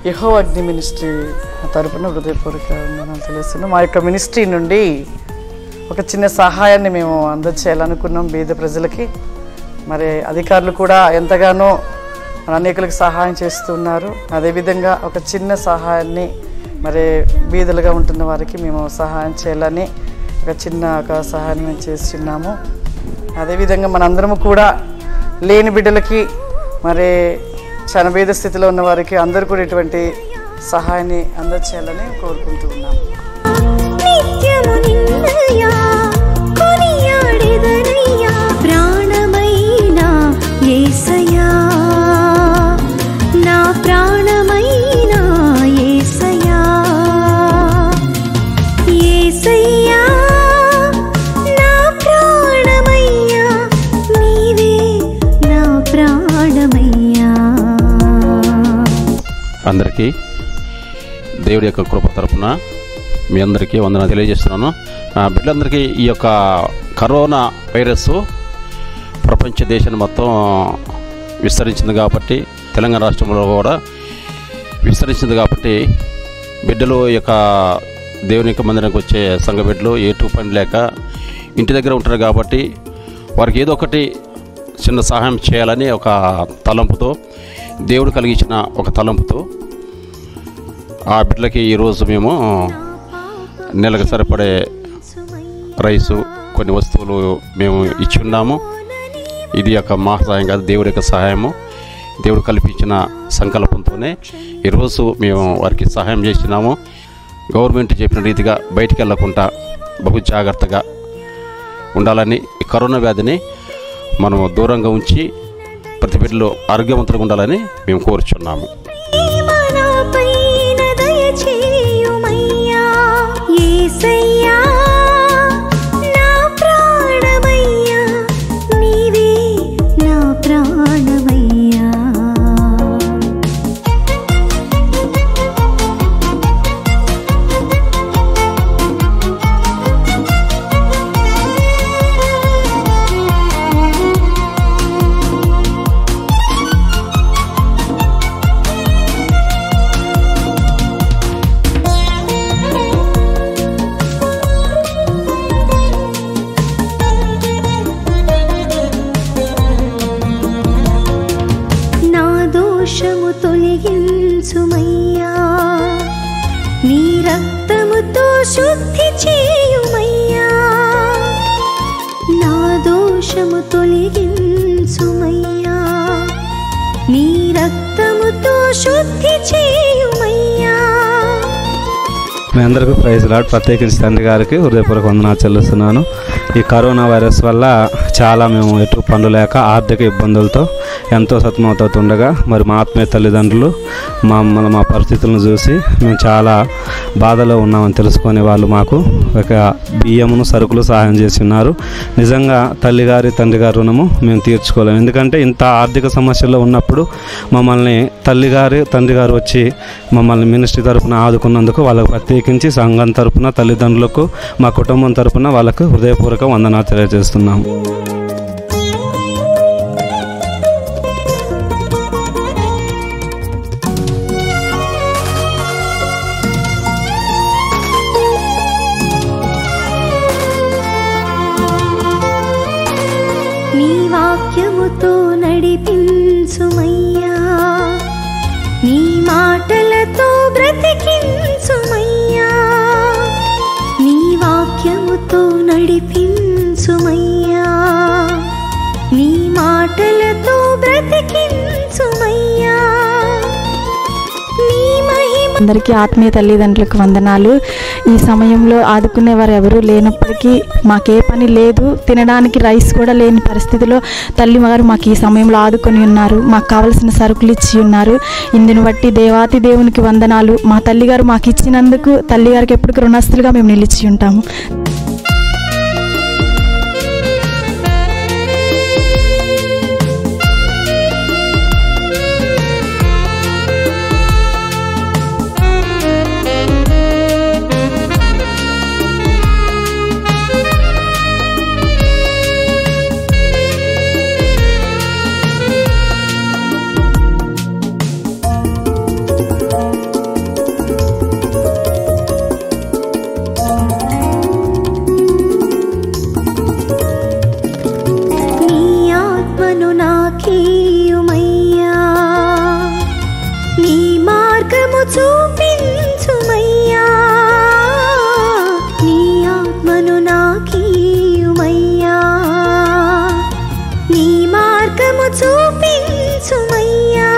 యహో అగ్ని మినిస్ట్రీ తరపున హృదయపూర్వక వందనాలు తెలుస్తున్నాం మా యొక్క మినిస్ట్రీ నుండి ఒక చిన్న సహాయాన్ని మేము అందచేయాలనుకున్నాం బీద ప్రజలకి మరి అధికారులు కూడా ఎంతగానో మన అనేకులకు సహాయం చేస్తున్నారు అదేవిధంగా ఒక చిన్న సహాయాన్ని మరి బీదలుగా ఉంటున్న వారికి మేము సహాయం చేయాలని ఒక చిన్న ఒక సహాయాన్ని మేము చేస్తున్నాము అదేవిధంగా మనందరము కూడా లేని బిడ్డలకి మరి చనబేద స్థితిలో ఉన్న వారికి అందరూ కూడా ఇటువంటి సహాయాన్ని అందచేయాలని కోరుకుంటూ ఉన్నాము నిత్యము నిన్నయ్యా కొనియాడెదనయ్యా ప్రాణమైన యేసయ్యా నా ప్రాణమైన యేసయ్యా యేసయ్యా నా ప్రాణమయ్యా నీవే నా ప్రాణమయ్యా అందరికీ దేవుడి యొక్క కృప తరపున మీ అందరికీ వందన తెలియజేస్తున్నాను ఆ, బిడ్డలందరికీ ఈ యొక్క కరోనా వైరస్ ప్రపంచ దేశాన్ని మొత్తం విస్తరించింది కాబట్టి తెలంగాణ రాష్ట్రంలో కూడా విస్తరించింది కాబట్టి బిడ్డలు ఈ యొక్క దేవుని యొక్క మందిరానికి వచ్చే సంఘ బిడ్డలు ఎటు పని లేక ఇంటి దగ్గర ఉంటారు కాబట్టి వారికి ఏదో ఒకటి చిన్న సహాయం చేయాలని ఒక తలంపుతో దేవుడు కలిగించిన ఒక తలంపుతో ఆ బిడ్డలకి ఈరోజు మేము నెలకు సరిపడే రైసు కొన్ని వస్తువులు మేము ఇచ్చి ఉన్నాము ఇది యొక్క మా సహాయం కాదు దేవుడి యొక్క సహాయము దేవుడు కల్పించిన సంకల్పంతోనే ఈరోజు మేము వారికి సహాయం చేస్తున్నాము గవర్నమెంట్ చెప్పిన రీతిగా బయటికి వెళ్ళకుండా బహు జాగ్రత్తగా ఉండాలని ఈ కరోనా వ్యాధిని మనం దూరంగా ఉంచి ప్రతి బిడ్డలు ఆరోగ్యవంతులుగా ఉండాలని మేము కోరుచున్నాము మనపైన దయచేయుమయ్యా యేసయ్యా నా ప్రాణమయ్యా నీవే నా ప్రాణమయ్యా నా దోషము తొలగించుమయ్యా నీ రక్తముతో శుద్ధి చేయుమయ్యా నా దోషము తొలగించుమయ్యా నీ రక్తముతో శుద్ధి చేయుమయ్యా మీ అందరికీ ప్రైజ్ లాడ్ ప్రత్యేకించి తండ్రి గారికి హృదయపూర్వక వందనాలు చెల్లిస్తున్నాను ఈ కరోనా వైరస్ వల్ల చాలా మేము ఎటు పనులు లేక ఆర్థిక ఇబ్బందులతో ఎంతో సతమవుతుండగా మరి మా ఆత్మీయ తల్లిదండ్రులు మా మన మా పరిస్థితులను చూసి మేము చాలా బాధలో ఉన్నామని తెలుసుకునే వాళ్ళు మాకు ఒక బియ్యమును సరుకులు సహాయం చేసి ఉన్నారు నిజంగా తల్లిగారి తండ్రి గారి రుణము మేము తీర్చుకోలేము ఎందుకంటే ఇంత ఆర్థిక సమస్యల్లో ఉన్నప్పుడు మమ్మల్ని తల్లిగారి తండ్రి గారు వచ్చి మమ్మల్ని మినిస్ట్రీ తరపున ఆదుకున్నందుకు వాళ్ళకు ప్రత్యేకించి సంఘం తరపున తల్లిదండ్రులకు మా కుటుంబం తరపున వాళ్ళకు హృదయపూర్వక వందనాలు తెలియజేస్తున్నాము నీ వాక్యముతో నడిపించుమయ్యా నీ మాటలతో బ్రతికించుమయ్యా నీ వాక్యముతో నడిపించుమయ్యా నీ మాటలతో బ్రతికించుమయ్యా నీ మహిమ అందరికీ ఆత్మీయ తల్లిదండ్రులకు వందనాలు ఈ సమయంలో ఆదుకునేవారు ఎవరూ లేనప్పటికీ మాకే పని లేదు తినడానికి రైస్ కూడా లేని పరిస్థితిలో తల్లి వారు మాకు ఈ సమయంలో ఆదుకొని ఉన్నారు మాకు కావలసిన సరుకులు ఇచ్చి ఉన్నారు ఇందుని బట్టి దేవాతి దేవునికి వందనాలు మా తల్లిగారు మాకు ఇచ్చినందుకు తల్లిగారికి ఎప్పటికీ రుణస్తులుగా మేము నిలిచి ఉంటాము చూపించుమయ్యా నీ ఆత్మను నాకీయుమయ్యా నీ మార్గము చూపించుమయ్యా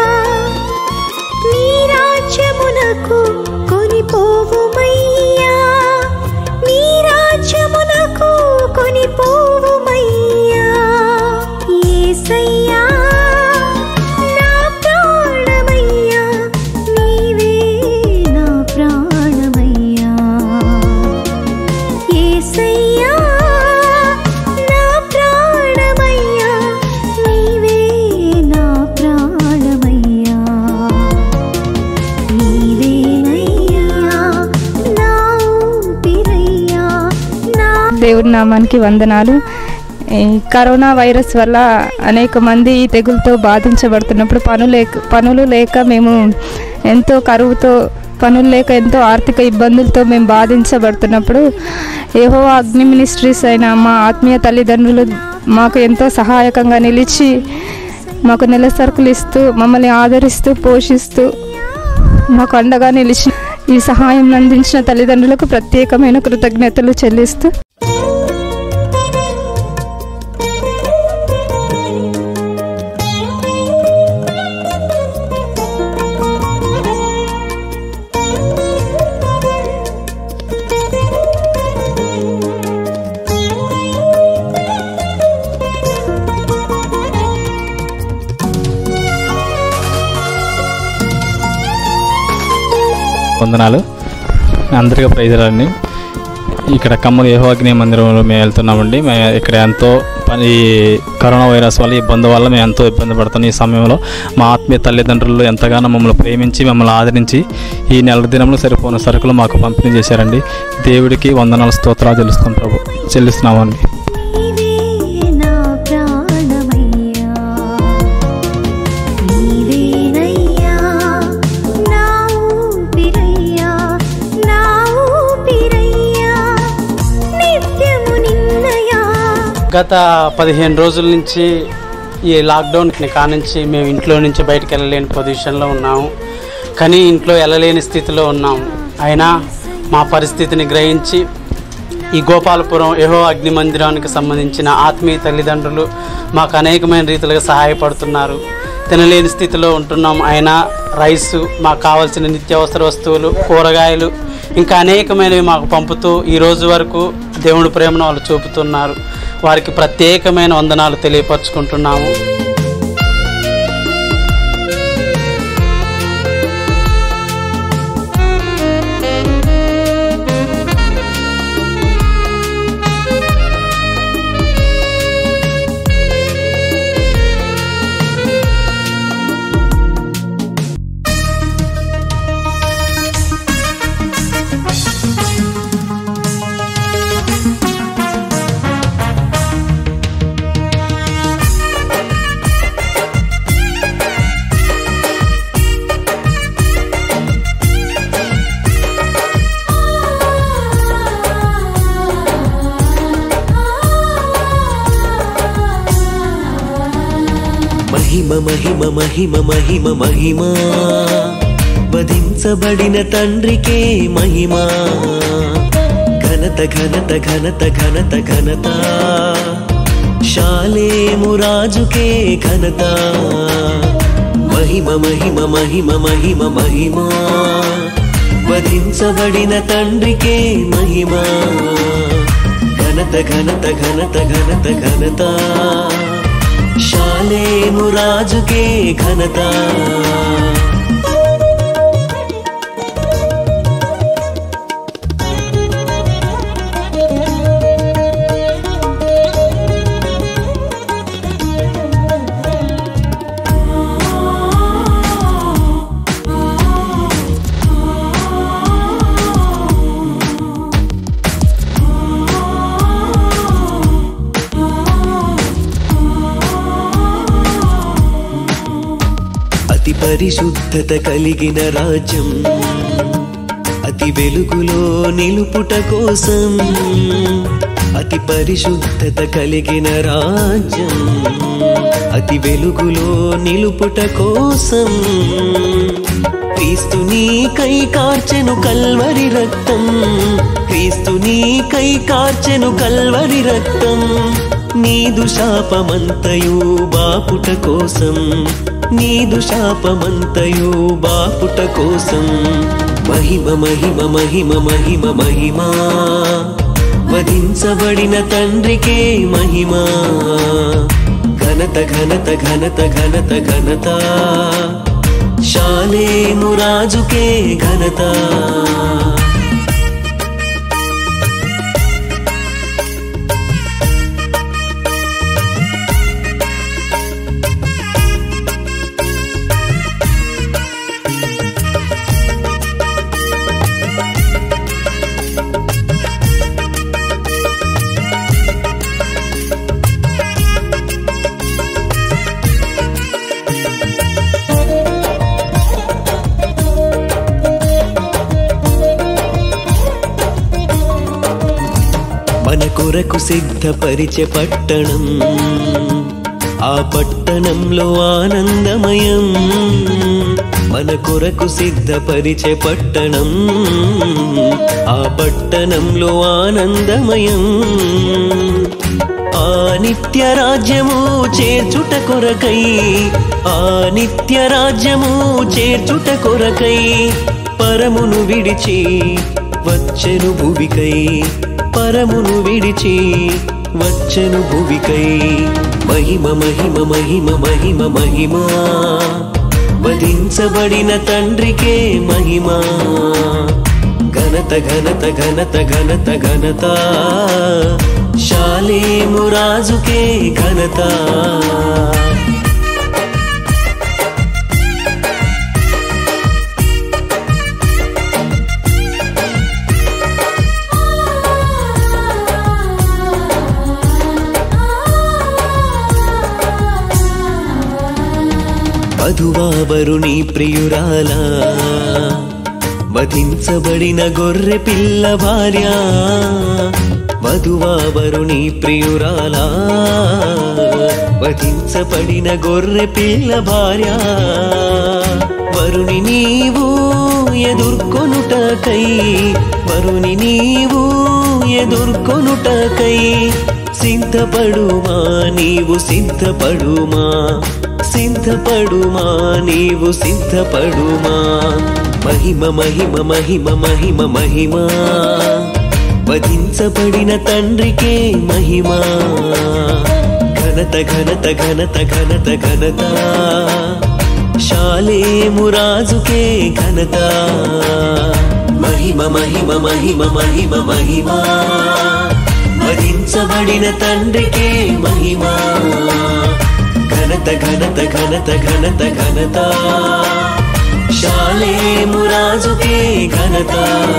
నీ రాజ్యమునకు కొనిపోవుమయ్యా నీ రాజ్యమునకు కొనిపోవుమయ్యా యేసయ్యా నా ప్రాణమయ్యా నీవే నా ప్రాణమయ్యా యేసయ్యా నా ప్రాణమయ్యా నీవే నా ప్రాణమయ్యా నీవేనయ్యా నా ఊపిరయ్యా నా దేవుడి నామానికి వందనాలు ఈ కరోనా వైరస్ వల్ల అనేక మంది ఈ తెగులతో బాధించబడుతున్నప్పుడు పనులు లేక పనులు లేక మేము ఎంతో కరువుతో పనులు లేక ఎంతో ఆర్థిక ఇబ్బందులతో మేము బాధించబడుతున్నప్పుడు ఏహో అగ్ని మినిస్ట్రీస్ అయిన మా ఆత్మీయ తల్లిదండ్రులు మాకు ఎంతో సహాయకంగా నిలిచి మాకు నెల సరుకులు ఇస్తూ మమ్మల్ని ఆదరిస్తూ పోషిస్తూ మాకు అండగా నిలిచి ఈ సహాయం అందించిన తల్లిదండ్రులకు ప్రత్యేకమైన కృతజ్ఞతలు చెల్లిస్తూ వందనాలు అందరికీ ప్రైజులండి ఇక్కడ కమ్మల యహోగ్ని మందిరంలో మేము వెళ్తున్నామండి మేము ఇక్కడ ఎంతో పని ఈ కరోనా వైరస్ వల్ల ఇబ్బంది వల్ల మేము ఎంతో ఇబ్బంది పడుతున్నాం ఈ సమయంలో మా ఆత్మీయ తల్లిదండ్రులు ఎంతగానో మమ్మల్ని ప్రేమించి మమ్మల్ని ఆదరించి ఈ నెల దినంలో సరిపోయిన సరుకులు మాకు పంపిణీ చేశారండి దేవుడికి వందనాలు స్తోత్రాలు చెల్లిస్తాం ప్రభు చెల్లిస్తున్నామండి నీవే నా ప్రాణమయ్యా నీవేనయ్యా నా ఊపిరయ్యా నా ఊపిరయ్యా నిత్యము నిన్నయా గత పదిహేను రోజుల నుంచి ఈ లాక్డౌన్ కానుంచి మేము ఇంట్లో నుంచి బయటకు వెళ్ళలేని పొజిషన్లో ఉన్నాము కానీ ఇంట్లో వెళ్ళలేని స్థితిలో ఉన్నాము అయినా మా పరిస్థితిని గ్రహించి ఈ గోపాలపురం యహో అగ్ని మందిరానికి సంబంధించిన ఆత్మీయ తల్లిదండ్రులు మాకు అనేకమైన రీతిలుగా సహాయపడుతున్నారు తినలేని స్థితిలో ఉంటున్నాం అయినా రైసు మాకు కావాల్సిన నిత్యావసర వస్తువులు కూరగాయలు ఇంకా అనేకమైనవి మాకు పంపుతూ ఈ రోజు వరకు దేవుడి ప్రేమను వాళ్ళు చూపుతున్నారు వారికి ప్రత్యేకమైన వందనాలు తెలియపరచుకుంటున్నాము మహిమ మహిమ మహిమ మహిమ మహిమ వధించబడిన తండ్రికే మహిమ ఘనత ఘనత ఘనత ఘనత ఘనత శాలేము రాజుకే ఘనత మహిమ మహిమ మహిమ మహిమ మహిమ వధించబడిన తండ్రికే మహిమ ఘనత ఘనత ఘనత ఘనత ఘనత శాలేము రాజుకే ఘనత అతి పరిశుద్ధత కలిగిన రాజ్యం అతి వెలుగులో నిలుపుట కోసం అతి పరిశుద్ధత కలిగిన రాజ్యం అతి వెలుగులో నిలుపుట కోసం క్రీస్తు నీకై కార్చెను కల్వరి రక్తం క్రీస్తు నీకై కార్చెను కల్వరి రక్తం నీదు శాపమంతయు బాపుట కోసం నీదు శాపమంతయు బాపుట కోసం మహిమ మహిమ మహిమ మహిమ మహిమా వధించబడిన తండ్రికే మహిమా ఘనత ఘనత ఘనత ఘనత ఘనత శాలేము రాజుకే ఘనత మన కొరకు సిద్ధపరిచే పట్టణం ఆ పట్టణంలో ఆనందమయం మన కొరకు సిద్ధపరిచే పట్టణం ఆ పట్టణంలో ఆనందమయం ఆ నిత్య రాజ్యము చేర్చుట కొరకై ఆ నిత్య రాజ్యము చేర్చుట కొరకై పరమును విడిచి వచ్చెను భువికై పరమును విడిచి వచ్చెను భువికై మహిమ మహిమ మహిమ మహిమ మహిమా వధించబడిన తండ్రికే మహిమా ఘనత ఘనత ఘనత ఘనత ఘనత శాలేము రాజుకే ఘనత వధువాబరుని ప్రియురాలా వధించబడిన గొర్రె పిల్ల భార్య వధువాబరుని ప్రియురాలా వధించబడిన గొర్రె పిల్ల భార్య వరుని నీవు ఎదుర్కొనుటకై వరుని నీవు ఎదుర్కొనుటకై సిద్ధపడుమా నీవు సిద్ధపడుమా సిద్ధపడుమా నీవు సిద్ధపడుమా మహిమ మహిమ మహిమ మహిమ మహిమా వధించబడిన తండ్రికే మహిమా ఘనత ఘనత ఘనత ఘనత ఘనత శాలేము రాజుకే ఘనత మహిమ మహిమ మహిమ మహిమ మహిమా వధించబడిన తండ్రికే మహిమా ఘనత ఘనత ఘనత ఘనత ఘనత శాలేము రాజుకే ఘనత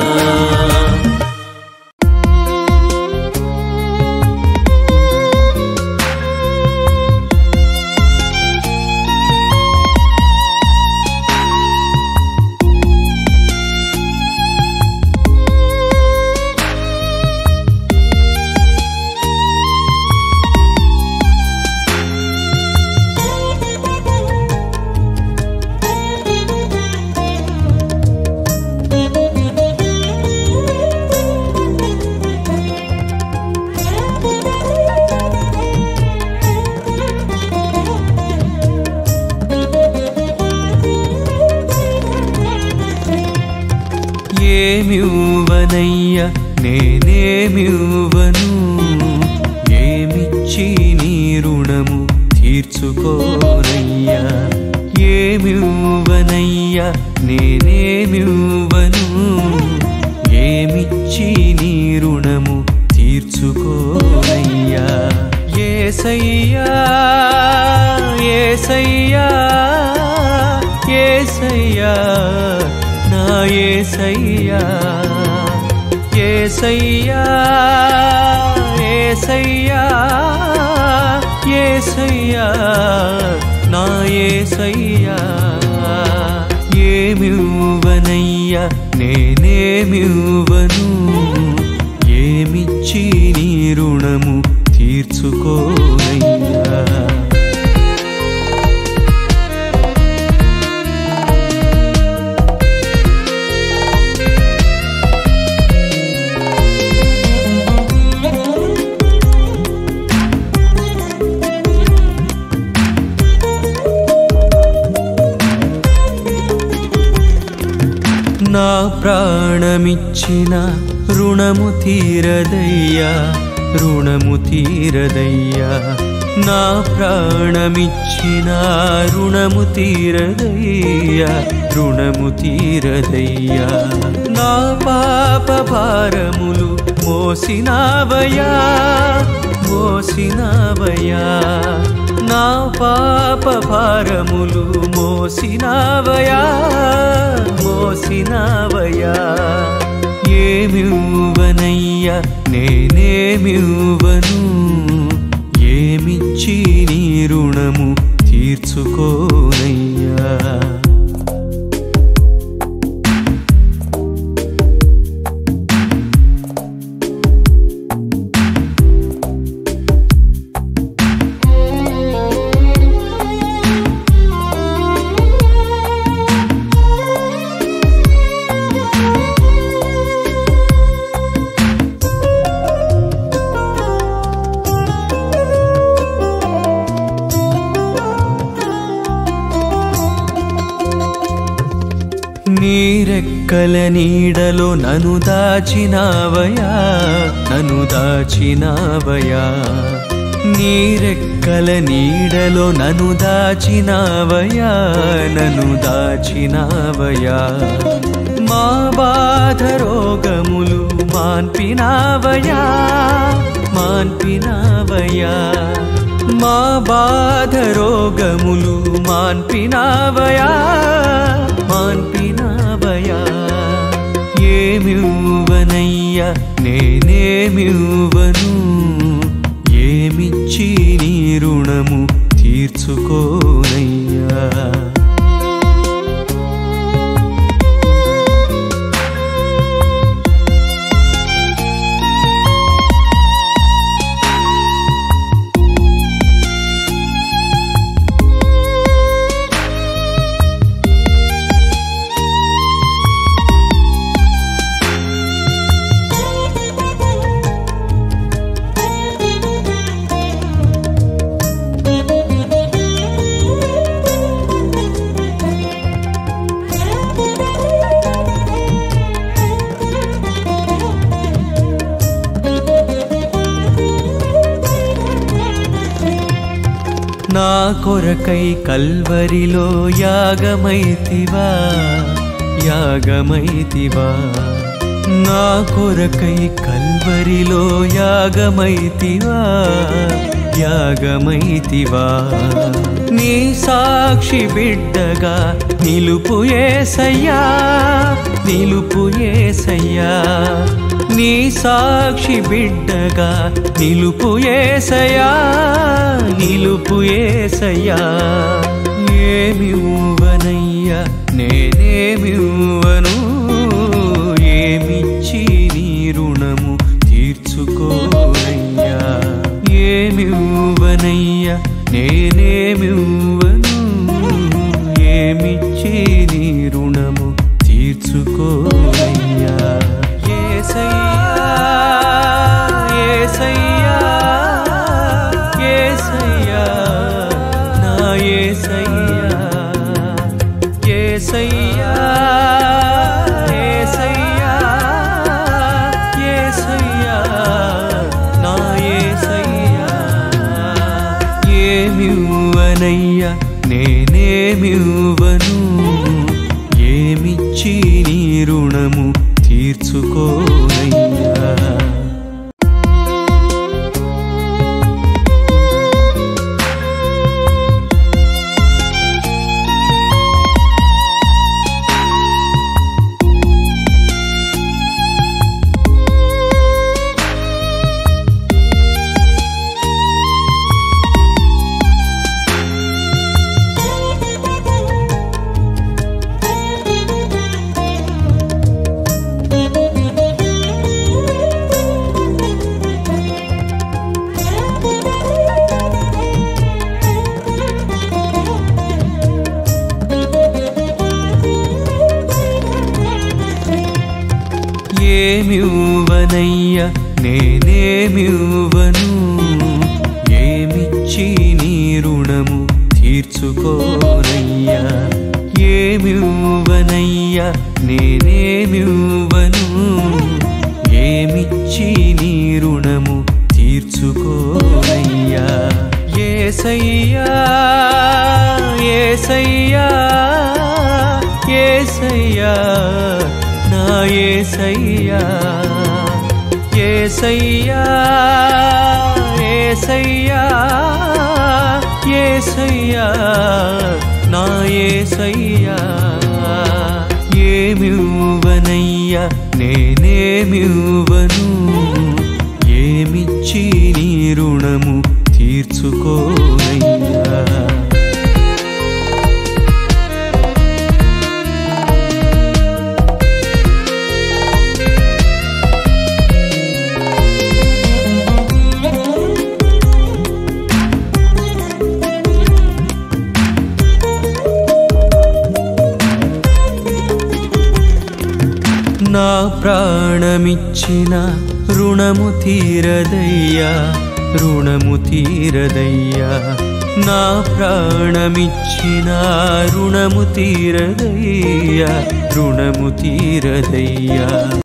ఏమివ్వనయ్య నేనేమివ్వను ఏమిచ్చి నీ రుణము తీర్చుకోనయ్యా ఏమివ్వనయ్య నేనేమివ్వను ఏమిచ్చి నీ రుణము తీర్చుకోనయ్యా ఏసయ్యా ఏసయ్యా ఏసయ్యా నా ఏసయ్యా ఏసయ్యా ఏసయ్యా ఏసయ్యా నా ఏసయ్యా ఏమివ్వనయ్యా నేనేమివ్వను ఏమిచ్చి నీ రుణము తీర్చుకోనయ్యా నా ప్రాణమిచ్చిన రుణము తీరదయ్యా రుణము తీరదయ్యా నా ప్రాణమిచ్చిన రుణము తీరదయ్యా రుణము తీరదయ్యా నా పాప భారములు మోసినావయా మోసినావయా నా పాప భారములు మోసినావయా మోసినావయా ఏమివ్వనయ్యా నేనేమివ్వను ఏమిచ్చి నీ రుణము తీర్చుకోనయ్యా నీరెక్కల నీడలో నను దాచినావయా నను దాచినావయా నీరెక్కల నీడలో నను దాచినావయా నను దాచినావయా మా బాధ రోగములు మాన్పినావయా మాన్పినావయా మా బాధ రోగములు మాన్పినావయా మాన్పినావయా ఏమివ్వనయ్యా నేనేమివ్వను ఏమిచ్చి నీ రుణము తీర్చుకోనయ్యా నా కొరకై కల్వరిలో యాగమైతివా యాగమైతివా నా కొరకై కల్వరిలో యాగమైతివా యాగమైతివా నీ సాక్షి బిడ్డగా నిలుపు ఏసయ్యా నిలుపు ఏసయ్యా నీ సాక్షి బిడ్డగా నిలుపు ఏసయ్యా నిలుపు ఏసయ్యా ఏమివ్వనయ్యా నేనేమివ్వను ఏమిచ్చి నీ రుణము తీర్చుకోనయ్యా ఏమివ్వనయ్యా నేనేమివ్వను ఏమిచ్చి నీ రుణము తీర్చుకోనయ్యా ఏసయ్యా ఏసయ్యా ఏసయ్యా నా ఏసయ్యా ఏసయ్యా ఏసయ్యా ఏసయ్యా నా ఏసయ్యా ఏమివ్వనయ్యా నేనేమివ్వను ఏమిచ్చి నీ రుణము తీర్చుకోనయ్యా ఏమివ్వనయ్యా నేనేమివ్వను ఏమిచ్చి నీ రుణము తీర్చుకోనయ్యా నేనేమివ్వనయ్యా నేనేమివ్వను ఏమిచ్చి నీ రుణము తీర్చుకోనయ్యా ఏసయ్యా ఏసయ్యా ఏసయ్యా నా ఏసయ్యా ఏసయ్యా ఏసయ్యా ఏసయ్యా నా ఏసయ్యా ఏమివ్వనయ్యా నేనేమివ్వను ఏమిచ్చి నీ రుణము తీర్చుకోనయ్యా నా ప్రాణమిచ్చిన రుణము తీరదయ్యా రుణము తీరదయ్యా నా ప్రాణమిచ్చిన రుణము తీరదయ్యా రుణము తీరదయ్యా